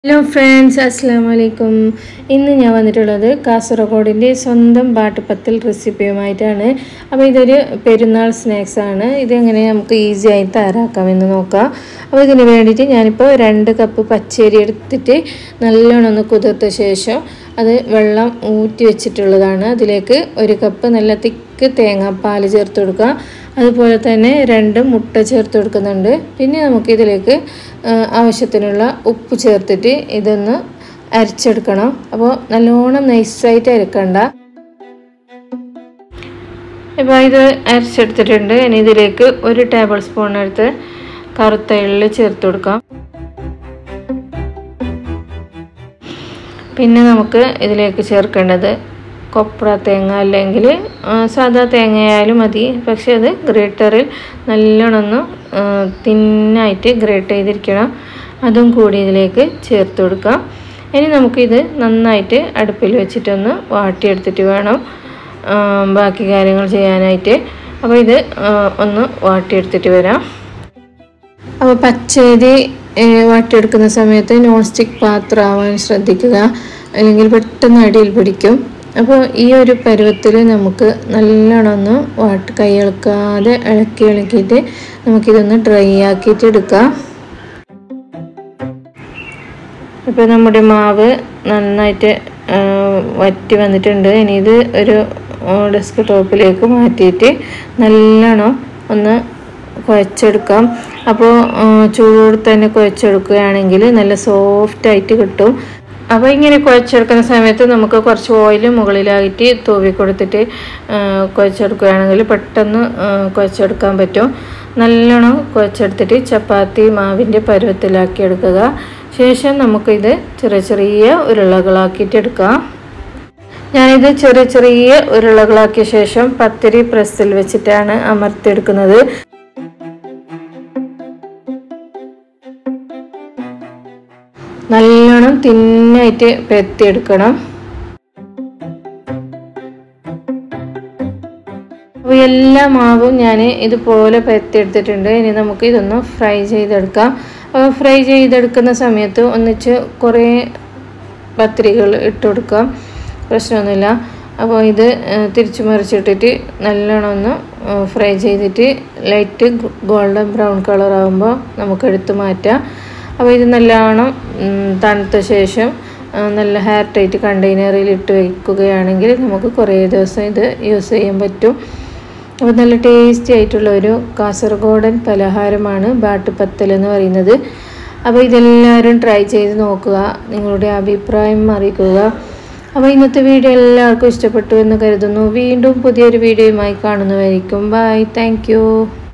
hello friends അസ്സാം വലൈക്കും ഇന്ന് ഞാൻ വന്നിട്ടുള്ളത് കാസർഗോഡിൻ്റെ സ്വന്തം ബാട്ടുപത്തൽ റെസിപ്പിയുമായിട്ടാണ് അപ്പോൾ ഇതൊരു പെരുന്നാൾ സ്നാക്സ് ആണ് ഇതെങ്ങനെ നമുക്ക് ഈസി ആയി തയ്യാറാക്കാമെന്ന് നോക്കാം അപ്പോൾ ഇതിന് വേണ്ടിയിട്ട് ഞാനിപ്പോൾ രണ്ട് കപ്പ് പച്ചരി എടുത്തിട്ട് നല്ലോണം ഒന്ന് കുതിർത്ത ശേഷം അത് വെള്ളം ഊറ്റി വെച്ചിട്ടുള്ളതാണ് അതിലേക്ക് ഒരു കപ്പ് നല്ല തിക്ക് തേങ്ങാപ്പാൽ ചേർത്ത് കൊടുക്കുക അതുപോലെ തന്നെ രണ്ട് മുട്ട ചേർത്ത് കൊടുക്കുന്നുണ്ട് പിന്നെ നമുക്കിതിലേക്ക് ആവശ്യത്തിനുള്ള ഉപ്പ് ചേർത്തിട്ട് ഇതൊന്ന് അരച്ചെടുക്കണം അപ്പോൾ നല്ലോണം നൈസായിട്ട് അരക്കണ്ട ഇപ്പോൾ ഇത് അരച്ചെടുത്തിട്ടുണ്ട് ഇനി ഇതിലേക്ക് ഒരു ടേബിൾ സ്പൂൺ എടുത്ത് കറുത്ത എള്ള് ചേർത്ത് കൊടുക്കാം പിന്നെ നമുക്ക് ഇതിലേക്ക് ചേർക്കേണ്ടത് കൊപ്ര തേങ്ങ അല്ലെങ്കിൽ സാധാ തേങ്ങയായാലും മതി പക്ഷേ അത് ഗ്രേറ്ററിൽ നല്ലോണം ഒന്ന് തിന്നായിട്ട് ഗ്രേറ്റ് ചെയ്തിരിക്കണം അതും കൂടി ഇതിലേക്ക് ചേർത്ത് കൊടുക്കാം ഇനി നമുക്കിത് നന്നായിട്ട് അടുപ്പിൽ വെച്ചിട്ടൊന്ന് വാട്ടിയെടുത്തിട്ട് വേണം ബാക്കി കാര്യങ്ങൾ ചെയ്യാനായിട്ട് അപ്പോൾ ഇത് ഒന്ന് വാട്ടിയെടുത്തിട്ട് വരാം അപ്പോൾ പച്ചരി വാട്ടിയെടുക്കുന്ന സമയത്ത് നോൺ സ്റ്റിക്ക് പാത്രം ആവാൻ ശ്രദ്ധിക്കുക അല്ലെങ്കിൽ പെട്ടെന്ന് അടിയിൽ പിടിക്കും അപ്പോൾ ഈ ഒരു പരുവത്തിൽ നമുക്ക് നല്ലോണം ഒന്ന് വാട്ട് കൈ ഇളക്കാതെ ഇളക്കി ഇളക്കിയിട്ട് നമുക്കിതൊന്ന് ഡ്രൈ ആക്കിയിട്ട് എടുക്കാം ഇപ്പോൾ നമ്മുടെ മാവ് നന്നായിട്ട് വറ്റി വന്നിട്ടുണ്ട് ഇനി ഇത് ഒരു ഡെസ്ക് ടോപ്പിലേക്ക് മാറ്റിയിട്ട് നല്ലോണം ഒന്ന് കുഴച്ചെടുക്കാം അപ്പോൾ ചൂടോടെ തന്നെ കുഴച്ചെടുക്കുകയാണെങ്കിൽ നല്ല സോഫ്റ്റായിട്ട് കിട്ടും അപ്പോൾ ഇങ്ങനെ കുഴച്ചെടുക്കുന്ന സമയത്ത് നമുക്ക് കുറച്ച് ഓയിൽ മുകളിലായിട്ട് തൂവി കൊടുത്തിട്ട് കുഴച്ചെടുക്കുകയാണെങ്കിൽ പെട്ടെന്ന് കുഴച്ചെടുക്കാൻ പറ്റും നല്ലോണം കുഴച്ചെടുത്തിട്ട് ചപ്പാത്തി മാവിൻ്റെ പരുവത്തിലാക്കി എടുക്കുക ശേഷം നമുക്കിത് ചെറിയ ചെറിയ ഉരുളകളാക്കിയിട്ട് എടുക്കാം ഞാനിത് ചെറിയ ചെറിയ ഉരുളകളാക്കിയ ശേഷം പത്തിരി പ്രസ്സിൽ വെച്ചിട്ടാണ് അമർത്തിയെടുക്കുന്നത് നല്ലോണം തിന്നായിട്ട് പെരത്തിയെടുക്കണം അപ്പോൾ എല്ലാ മാവും ഞാൻ ഇതുപോലെ പരത്തിയെടുത്തിട്ടുണ്ട് ഇനി നമുക്ക് ഇതൊന്ന് ഫ്രൈ ചെയ്തെടുക്കാം അപ്പോൾ ഫ്രൈ ചെയ്തെടുക്കുന്ന സമയത്ത് ഒന്നിച്ച് കുറേ പത്തിരികൾ ഇട്ട് കൊടുക്കാം പ്രശ്നമൊന്നുമില്ല അപ്പോൾ ഇത് തിരിച്ചു മറിച്ചിട്ടിട്ട് നല്ലോണം ഒന്ന് ഫ്രൈ ചെയ്തിട്ട് ലൈറ്റ് ഗോൾഡൻ ബ്രൗൺ കളർ ആകുമ്പോൾ നമുക്ക് എടുത്ത് മാറ്റാം അപ്പോൾ ഇത് നല്ലോണം തണുത്ത ശേഷം നല്ല ഹെയർ ടൈറ്റ് കണ്ടെയ്നറിൽ ഇട്ട് വയ്ക്കുകയാണെങ്കിൽ നമുക്ക് കുറേ ദിവസം ഇത് യൂസ് ചെയ്യാൻ പറ്റും അപ്പോൾ നല്ല ടേസ്റ്റി ആയിട്ടുള്ള ഒരു കാസർഗോഡൻ പലഹാരമാണ് ബാട്ടുപത്തൽ എന്ന് പറയുന്നത് അപ്പോൾ ഇതെല്ലാവരും ട്രൈ ചെയ്ത് നോക്കുക നിങ്ങളുടെ അഭിപ്രായം അറിയിക്കുക അപ്പോൾ ഇന്നത്തെ വീഡിയോ എല്ലാവർക്കും ഇഷ്ടപ്പെട്ടു എന്ന് കരുതുന്നു വീണ്ടും പുതിയൊരു വീഡിയോയുമായി കാണുന്നതായിരിക്കും ബൈ താങ്ക്